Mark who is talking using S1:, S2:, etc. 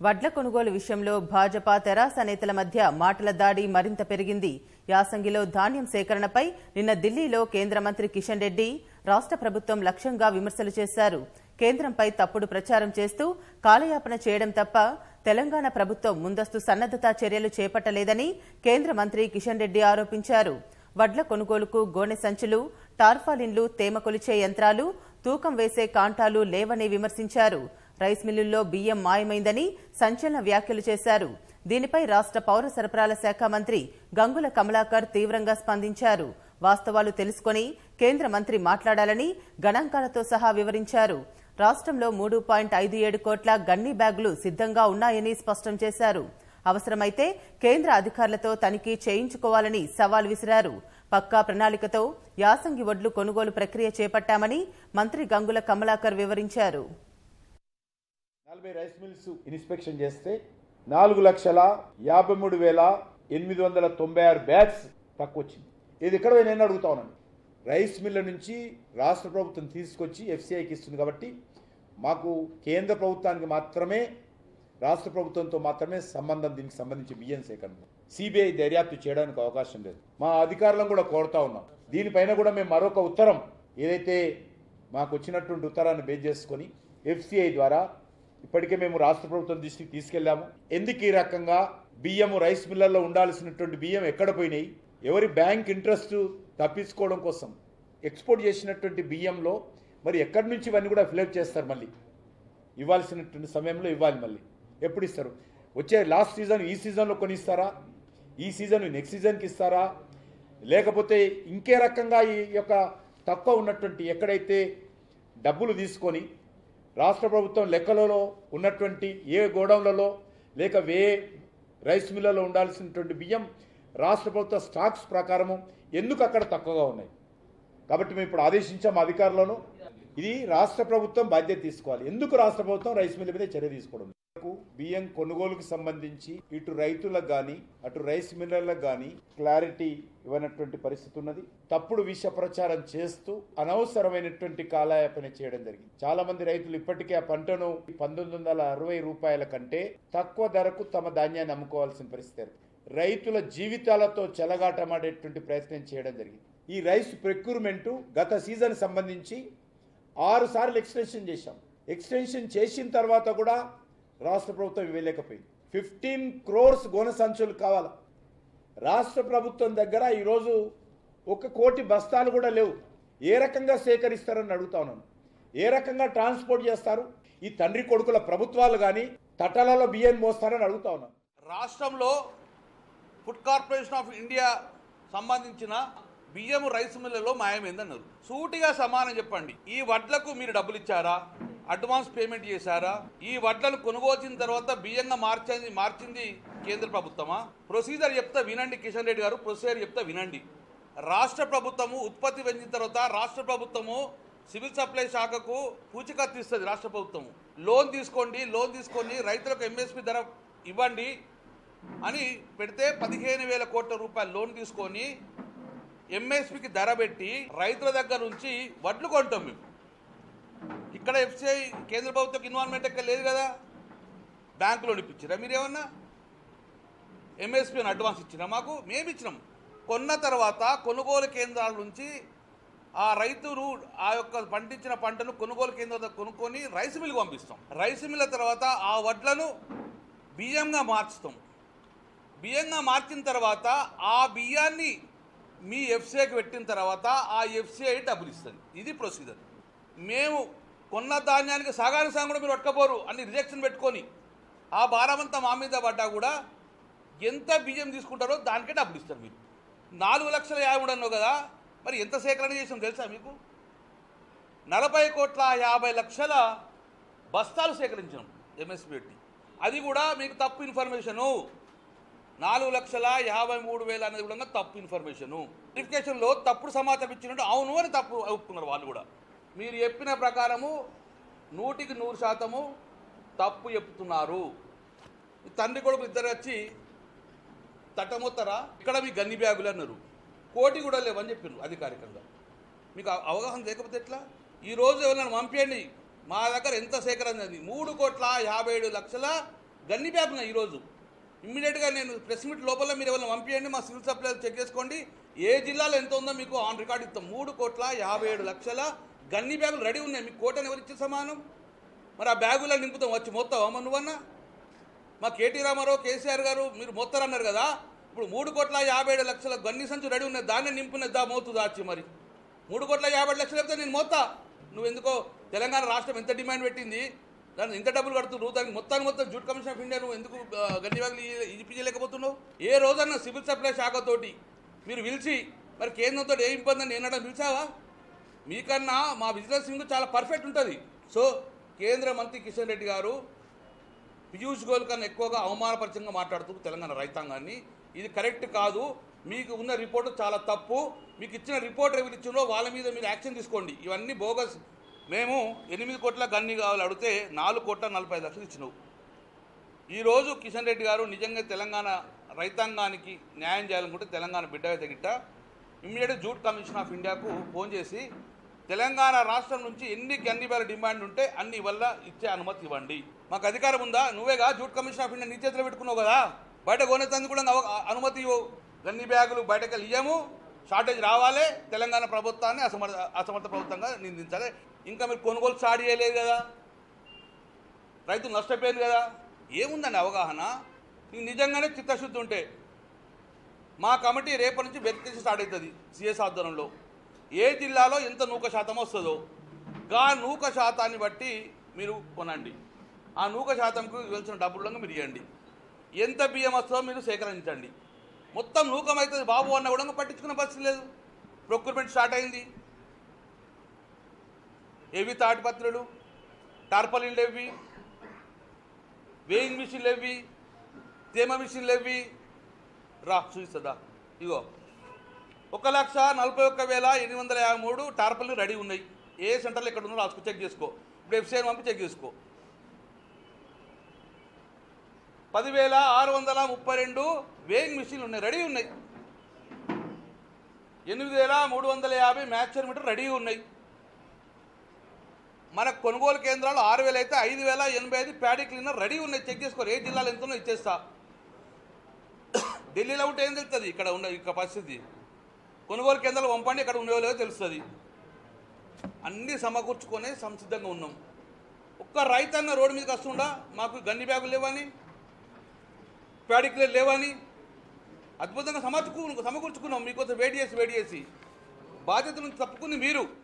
S1: వడ్ల కొనుగోలు విషయంలో భాజపా తెరాస నేతల మధ్య మాటల దాడి మరింత పెరిగింది యాసంగిలో ధాన్యం సేకరణపై నిన్న ఢిల్లీలో కేంద్ర మంత్రి కిషన్ రెడ్డి రాష్ట్ర ప్రభుత్వం లక్ష్యంగా విమర్శలు చేశారు కేంద్రంపై తప్పుడు ప్రచారం చేస్తూ కాలయాపన చేయడం తప్ప తెలంగాణ ప్రభుత్వం ముందస్తు సన్నద్దతా చర్యలు చేపట్టలేదని కేంద్ర మంత్రి కిషన్ రెడ్డి ఆరోపించారు వడ్ల కొనుగోలుకు గోనె సంచులు టార్ఫాలిన్లు తేమ కొలిచే యంత్రాలు తూకం వేసే కాంటాలు లేవని విమర్శించారు రైస్ మిల్లుల్లో బియ్యం మాయమైందని సంచలన వ్యాఖ్యలు చేశారు దీనిపై రాష్ట్ర పౌర సరఫరాల శాఖ మంత్రి గంగుల కమలాకర్ తీవ్రంగా స్పందించారు వాస్తవాలు తెలుసుకొని కేంద్ర మంత్రి మాట్లాడాలని గణాంకాలతో సహా వివరించారు రాష్ట్రంలో మూడు పాయింట్ ఐదు ఏడు కోట్ల గన్ని బ్యాగులు సిద్ధంగా ఉన్నాయని స్పష్టం చేశారు అవసరమైతే కేంద్ర అధికారులతో తనిఖీ చేయించుకోవాలని సవాల్ విసిరారు పక్కా ప్రణాళికతో యాసంగి వడ్లు కొనుగోలు ప్రక్రియ చేపట్టామని మంత్రి గంగుల కమలాకర్ వివరించారు
S2: నలభై రైస్ మిల్స్ ఇన్స్పెక్షన్ చేస్తే నాలుగు లక్షల యాభై మూడు వేల ఎనిమిది వందల తొంభై ఆరు బ్యాగ్స్ తక్కువ వచ్చింది ఇది ఎక్కడ నేను అడుగుతా ఉన్నాను రైస్ మిల్ల నుంచి రాష్ట్ర ప్రభుత్వం తీసుకొచ్చి ఎఫ్సిఐకి ఇస్తుంది కాబట్టి మాకు కేంద్ర ప్రభుత్వానికి మాత్రమే రాష్ట్ర ప్రభుత్వంతో మాత్రమే సంబంధం దీనికి సంబంధించి బియ్యం సేకరణ సిబిఐ దర్యాప్తు చేయడానికి అవకాశం లేదు మా అధికారులను కూడా కోరుతా ఉన్నాం దీనిపైన కూడా మేము మరొక ఉత్తరం ఏదైతే మాకు వచ్చినటువంటి ఉత్తరాన్ని బేస్ చేసుకొని ఎఫ్సిఐ ద్వారా ఇప్పటికే మేము రాష్ట్ర ప్రభుత్వం దృష్టికి తీసుకెళ్లాము ఎందుకు ఈ రకంగా బియ్యము రైస్ మిల్లర్లో ఉండాల్సినటువంటి బియ్యం ఎక్కడ పోయినాయి ఎవరి బ్యాంక్ ఇంట్రెస్ట్ తప్పించుకోవడం కోసం ఎక్స్పోర్ట్ చేసినటువంటి బియ్యంలో మరి ఎక్కడి నుంచి ఇవన్నీ కూడా ఫిలప్ చేస్తారు మళ్ళీ ఇవ్వాల్సినటువంటి సమయంలో ఇవ్వాలి మళ్ళీ ఎప్పుడు ఇస్తారు వచ్చే లాస్ట్ సీజన్ ఈ సీజన్లో కొనిస్తారా ఈ సీజన్ నెక్స్ట్ సీజన్కి ఇస్తారా లేకపోతే ఇంకే రకంగా ఈ యొక్క తక్కువ ఉన్నటువంటి ఎక్కడైతే డబ్బులు తీసుకొని రాష్ట్ర ప్రభుత్వం లెక్కలలో ఉన్నటువంటి ఏ గోడౌన్లలో లేక వే రైస్ మిల్లలో ఉండాల్సినటువంటి బియ్యం రాష్ట్ర ప్రభుత్వ స్టాక్స్ ప్రకారము ఎందుకు అక్కడ తక్కువగా ఉన్నాయి కాబట్టి మేము ఇప్పుడు ఆదేశించాం అధికారులను ఇది రాష్ట్ర ప్రభుత్వం బాధ్యత తీసుకోవాలి ఎందుకు రాష్ట్ర ప్రభుత్వం రైస్ మిల్ మీద చర్య తీసుకోవడం బియ్యం కొనుగోలుకు సంబంధించి ఇటు రైతులకు కానీ అటు రైస్ మిల్లర్లకు కానీ క్లారిటీ ఇవ్వనటువంటి పరిస్థితి ఉన్నది తప్పుడు విష ప్రచారం చేస్తూ అనవసరమైనటువంటి కాలయాపన చేయడం జరిగింది చాలా మంది రైతులు ఇప్పటికే ఆ పంటను పంతొమ్మిది వందల అరవై రూపాయల కంటే తక్కువ ధరకు తమ ధాన్యాన్ని అమ్ముకోవాల్సిన పరిస్థితి ఏర్పడింది. రైతుల జీవితాలతో చెలగాటమాడేటువంటి ప్రయత్నం చేయడం జరిగింది ఈ రైస్ ప్రొక్యూర్మెంట్ గత సీజన్ సంబంధించి ఆరు సార్లు ఎక్స్టెన్షన్ చేశాం ఎక్స్టెన్షన్ చేసిన తర్వాత కూడా రాష్ట్ర ప్రభుత్వం ఇవ్వలేకపోయింది ఫిఫ్టీన్ క్రోర్స్ గోన సంచులు కావాలా రాష్ట్ర ప్రభుత్వం దగ్గర ఈరోజు ఒక కోటి బస్తాలు కూడా లేవు ఏ రకంగా సేకరిస్తారని అడుగుతా ఉన్నాను ఏ రకంగా ట్రాన్స్పోర్ట్ చేస్తారు ఈ తండ్రి కొడుకుల ప్రభుత్వాలు కానీ తటాలలో బియ్యం మోస్తారని అడుగుతా ఉన్నాను
S3: రాష్ట్రంలో ఫుడ్ కార్పొరేషన్ ఆఫ్ ఇండియా సంబంధించిన బియ్యం రైస్ మిల్లలో మాయమైందన్నారు సూటిగా సమానం చెప్పండి ఈ వడ్లకు మీరు డబ్బులు ఇచ్చారా అడ్వాన్స్ పేమెంట్ చేశారా ఈ వడ్లను కొనుగోచిన తర్వాత బియ్యంగా మార్చింది మార్చింది కేంద్ర ప్రభుత్వమా ప్రొసీజర్ చెప్తా వినండి కిషన్ రెడ్డి గారు ప్రొసీజర్ చెప్తా వినండి రాష్ట్ర ప్రభుత్వము ఉత్పత్తి పెంచిన తర్వాత రాష్ట్ర ప్రభుత్వము సివిల్ సప్లై శాఖకు పూచికత్తు ఇస్తుంది రాష్ట్ర ప్రభుత్వము లోన్ తీసుకోండి లోన్ తీసుకొని రైతులకు ఎంఎస్పి ధర ఇవ్వండి అని పెడితే పదిహేను వేల కోట్ల రూపాయల లోన్ తీసుకొని ఎంఎస్పికి ధర పెట్టి రైతుల దగ్గర నుంచి వడ్లు కొంటాం మేము ఇక్కడ ఎఫ్సిఐ కేంద్ర ప్రభుత్వం ఇన్వాల్వ్మెంట్ ఎక్కడ లేదు కదా బ్యాంకులో ఇప్పించారా మీరేమన్నా ఎంఎస్పీని అడ్వాన్స్ ఇచ్చినా మాకు మేము ఇచ్చినాం కొన్న తర్వాత కొనుగోలు కేంద్రాల నుంచి ఆ రైతులు ఆ యొక్క పండించిన పంటను కొనుగోలు కేంద్రం దగ్గర కొనుక్కొని రైస్ మిల్కి పంపిస్తాం రైస్ మిల్ల తర్వాత ఆ వడ్లను బియ్యంగా మార్చుతాం బియ్యంగా మార్చిన తర్వాత ఆ బియ్యాన్ని మీ ఎఫ్సిఐకి పెట్టిన తర్వాత ఆ ఎఫ్సిఐ డబ్బులు ఇస్తుంది ఇది ప్రొసీజర్ మేము కొన్న ధాన్యానికి సగానికి సగం కూడా మీరు పట్టుకపోరు అని రిజెక్షన్ పెట్టుకొని ఆ భారమంతా మా మీద పడ్డా కూడా ఎంత బియ్యం తీసుకుంటారో దానికే డబ్బులు ఇస్తారు మీరు నాలుగు లక్షల యాభై మూడు అన్నావు కదా మరి ఎంత సేకరణ చేసాం తెలుసా మీకు నలభై కోట్ల యాభై లక్షల బస్తాలు సేకరించాం ఎంఎస్పీ పెట్టి అది కూడా మీకు తప్పు ఇన్ఫర్మేషను నాలుగు లక్షల యాభై మూడు వేల అనేది కూడా తప్పు ఇన్ఫర్మేషను వెరిఫికేషన్లో తప్పుడు సమాచారం ఇచ్చినట్టు అవును అని తప్పు ఒప్పుకున్నారు వాళ్ళు కూడా మీరు చెప్పిన ప్రకారము నూటికి నూరు శాతము తప్పు చెప్తున్నారు ఈ తండ్రి కొడుకు ఇద్దరు వచ్చి తట్టమొత్తరా ఇక్కడ మీ గన్ని బ్యాగులు అన్నారు కోటి కూడా లేవని చెప్పారు అధికారికంగా మీకు అవ- అవగాహన లేకపోతే ఎట్లా ఈ రోజు ఎవరైనా పంపించండి మా దగ్గర ఎంత సేకరణ ఉంది మూడు కోట్ల యాభై ఏడు లక్షల గన్ని బ్యాగ్ ఉన్నాయి ఈరోజు ఇమ్మీడియట్గా నేను ప్రెస్ మీట్ లోపల మీరు ఎవరైనా పంపించండి మా సివిల్ సప్లై చెక్ చేసుకోండి ఏ జిల్లాలో ఎంత ఉందో మీకు ఆన్ రికార్డ్ ఇస్తాం మూడు కోట్ల యాభై ఏడు లక్షల గన్ని బ్యాగులు రెడీ ఉన్నాయి మీకు కోటని ఎవరు ఇచ్చే సమానం మరి ఆ బ్యాగులో నింపుతాం వచ్చి మొత్తం అమ్మ నువ్వన్నా మా కేటీ రామారావు కేసీఆర్ గారు మీరు మొత్తారన్నారు కదా ఇప్పుడు మూడు కోట్ల యాభై ఏడు లక్షల గన్ని సంచు రెడీ ఉన్నాయి దాన్ని నింపునేద్దా మోతు దాచి మరి మూడు కోట్ల యాభై ఏడు లక్షలు చెప్తే నేను మోతా నువ్వు ఎందుకో తెలంగాణ రాష్ట్రం ఎంత డిమాండ్ పెట్టింది దాన్ని ఇంత డబ్బులు కడుతున్నారు దానికి మొత్తానికి మొత్తం జూట్ కమిషన్ ఆఫ్ ఇండియా నువ్వు ఎందుకు ఆ, గన్ని బ్యాగులు ఇప్పించలేకపోతున్నావు ఏ రోజన్నా సివిల్ సప్లై శాఖతోటి మీరు పిలిచి మరి కేంద్రంతో ఏ ఇబ్బంది అని నేను పిలిచావా మీకన్నా మా విజిలెన్స్ చాలా పర్ఫెక్ట్ ఉంటుంది సో కేంద్ర మంత్రి కిషన్ రెడ్డి గారు పీయూష్ గోయల్ కన్నా ఎక్కువగా అవమానపరిచంగా మాట్లాడుతూ తెలంగాణ రైతాంగాన్ని ఇది కరెక్ట్ కాదు మీకు ఉన్న రిపోర్టు చాలా తప్పు మీకు ఇచ్చిన రిపోర్ట్ ఎవరు ఇచ్చిందో వాళ్ళ మీద మీరు యాక్షన్ తీసుకోండి ఇవన్నీ బోగస్ మేము ఎనిమిది కోట్ల గన్ని కావాలి అడిగితే నాలుగు కోట్ల నలభై ఐదు లక్షలు ఇచ్చినావు ఈరోజు కిషన్ రెడ్డి గారు నిజంగా తెలంగాణ రైతాంగానికి న్యాయం చేయాలనుకుంటే తెలంగాణ బిడ్డ అయితే గిట్ట ఇమ్మీడియట్ జూట్ కమిషన్ ఆఫ్ ఇండియాకు ఫోన్ చేసి తెలంగాణ రాష్ట్రం నుంచి ఎన్ని గన్ని వేల డిమాండ్ ఉంటే అన్ని వల్ల ఇచ్చే అనుమతి ఇవ్వండి మాకు అధికారం ఉందా నువ్వేగా జూట్ కమిషన్ ఆఫ్ ఇండియా నీ చేతిలో పెట్టుకున్నావు కదా బయట కొనేందుకు కూడా అవ- అనుమతి ఇవ్వు గన్ని బ్యాగులు బయటకు ఇయ్యము షార్టేజ్ రావాలి తెలంగాణ ప్రభుత్వాన్ని అసమర్థ అసమర్థ ప్రభుత్వంగా నిందించాలి ఇంకా మీరు కొనుగోలు స్టార్ట్ చేయలేదు కదా రైతు నష్టపోయింది కదా ఏముందండి అవగాహన నీకు నిజంగానే చిత్తశుద్ధి ఉంటే మా కమిటీ రేపటి నుంచి వెరిఫికేషన్ స్టార్ట్ అవుతుంది సిఎస్ ఆధ్వర్యంలో ఏ జిల్లాలో ఎంత నూక శాతం వస్తుందో గా నూక శాతాన్ని బట్టి మీరు కొనండి ఆ నూక శాతంకు ఇవ్వాల్సిన డబ్బులను మీరు ఇవ్వండి ఎంత బియ్యం వస్తుందో మీరు సేకరించండి మొత్తం నూకం అవుతుంది బాబు అన్న కూడా పట్టించుకునే పరిస్థితి లేదు ప్రొక్యూర్మెంట్ స్టార్ట్ అయింది ఏవి తాటిపత్రులు టార్పలిన్లు ఎవి వేయింగ్ మిషన్లు ఎవి తేమ మిషన్లు ఎవి రా చూపిస్తుందా ఇగో ఒక లక్ష నలభై ఒక్క వేల ఎనిమిది వందల యాభై మూడు టార్పల్ని రెడీ ఉన్నాయి ఏ సెంటర్లో ఎక్కడ ఉందో రాసుకో చెక్ చేసుకో ఇప్పుడు ఎఫ్సీఐ పంపి చెక్ చేసుకో పదివేల ఆరు వందల ముప్పై రెండు వేయింగ్ మిషన్లు ఉన్నాయి రెడీ ఉన్నాయి ఎనిమిది వేల మూడు వందల యాభై మ్యాచర్ మీటర్ రెడీ ఉన్నాయి మన కొనుగోలు కేంద్రాలు ఆరు వేలు అయితే ఐదు వేల ఎనభై ఐదు ప్యాడీ క్లీనర్ రెడీ ఉన్నాయి చెక్ చేసుకోరు ఏ జిల్లాలో ఎంత ఉందో ఇచ్చేస్తా ఢిల్లీలో ఉంటే ఏం తెలుస్తుంది ఇక్కడ ఉన్న ఇక పరిస్థితి కొనుగోలు కేంద్రాలు పంపండి ఇక్కడ ఉండేవాళ్ళో తెలుస్తుంది అన్నీ సమకూర్చుకొని సంసిద్ధంగా ఉన్నాం ఒక్క రైతన్న రోడ్డు మీదకి వస్తుండా మాకు గన్ని బ్యాగులు లేవని ప్యాడిక్లర్ లేవని అద్భుతంగా సమర్చుకు సమకూర్చుకున్నాం మీకోసం వేడి చేసి వేడి చేసి బాధ్యత నుంచి తప్పుకుంది మీరు